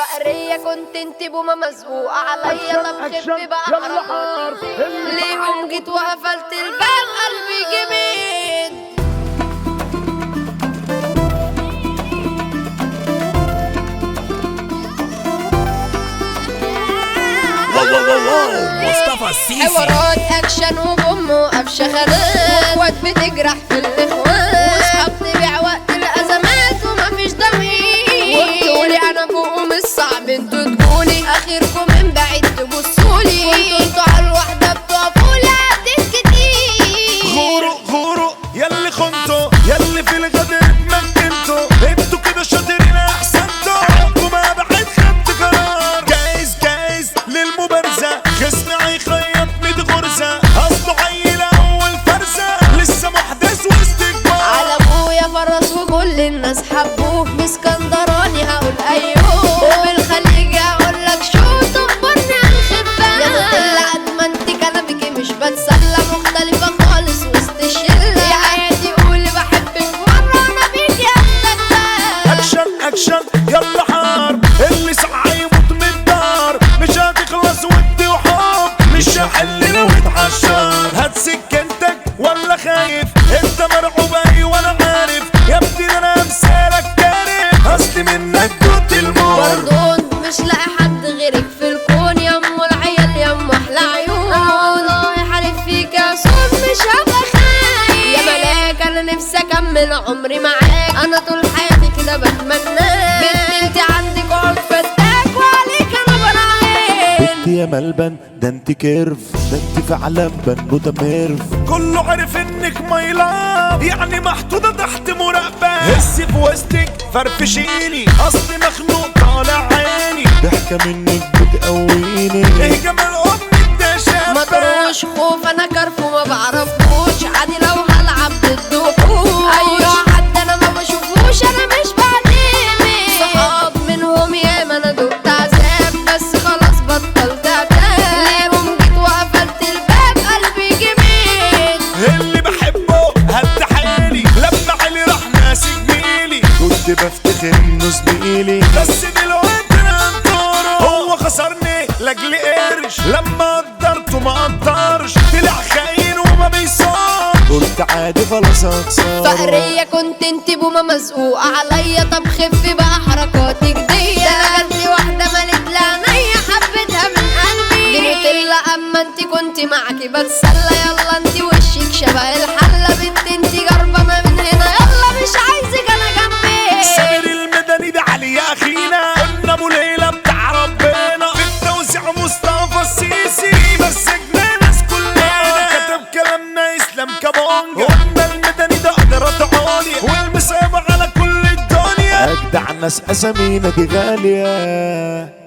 فقرية كنت انت بومة مزقوقة عليا طب خف بقى حركات ليهم جيت وقفلت الباب قلبي جميد واو واو واو واو مصطفى السيسي حوارات اكشن وبوم وقفشه خناق واخوات بتجرح في الاخوان واصحاب تبيع وقت الازمات ومفيش ضمير وقتولي انا فوق مش صعب انتوا تجوني اخركم من بعيد تبصولي وانتوا انتوا على الوحده بتقفولي عديت كتير غوروا غوروا ياللي خنتوا ياللي في الغدر اتمكنتوا انتوا كده شاطرين احسنتوا حبكم ابعد خدت قرار جايز جايز للمبارزة خصمي هيخيط ميت غرزة اصله عيل اول فرزة لسه محدث واستكبار على ابويا فرس وكل الناس حبوه باسكندراني هقول ايوه وبالخليج هقول لك شو تكبرني عن خبان يا بنت اللي قد ما انت كلامك مش بتسلى مختلفة خالص وسط الشلة يا عادي قولي بحبك مرة انا بيكي اتدلع اكشن اكشن يلا حرب اللي سعى يموت من الدار مش هتخلص ودي وحب مش هحل لو اتعشر هات سكنتك ولا خايف انت مرعوب ايوه انا عارف يا ابني ده انا امثالك كارف اصلي منك كنت المر برضون مش لاقي حد غيرك في الكون يا ام العيال يا ام احلى عيون انا والله حالف فيك يا صوت مش هبقى خايف يا ملاك انا نفسي اكمل عمري معاك انا طول حياتي كده بتمناك بنت انت عندك عود فتاك وعليك انا براهين انت يا ملبن ده انت كيرف ده انت فعلا بنوتة ميرف كله عرف انك مايلاب يعني محطوطة تحت مراقبة هسي في وسطك فرفشيني اصلي مخنوق طالع عيني ضحكة منك بتقويني ايه جمال امك ده شابة ما تروش خوف انا كرف وما بعرفوش عادي لو هلعب ضد وحوش ايوه حد انا ما بشوفوش انا مش بعتمد صحاب منهم ياما انا دقت عذاب بس خلاص بطلت عتاب ليهم جيت وقفلت الباب قلبي جميل اللي بحبه هد حالي لما علي راح ناسي جميلي كنت بفتخر انه زميلي بس دلوقتي انا انطره هو خسرني لاجل قرش لما قدرته ما قدرش طلع خاين وما بيصار قلت عادي خلاص هخسر فقرية كنت انت بومة مزقوقة عليا طب خف بقى حركاتك دي ده انا جاتلي واحدة مالت لعنيا حبيتها من قلبي دي نوتيلا اما انت كنت معاكي بتسلى يلا انت وشك شبه الحلة بنت انت جربانة من هنا يلا مش عايزك انا جنبي سامر المدني ده علي يا اخينا قلنا ابو ليلى بتاع ربنا في التوزيع مصطفى السيسي مسكنا ناس كلنا كتب كلامنا اسلام كابونجا قلنا المدني ده قدرات عالية والمصيبة على كل الدنيا اجدع ناس اسامينا دي غالية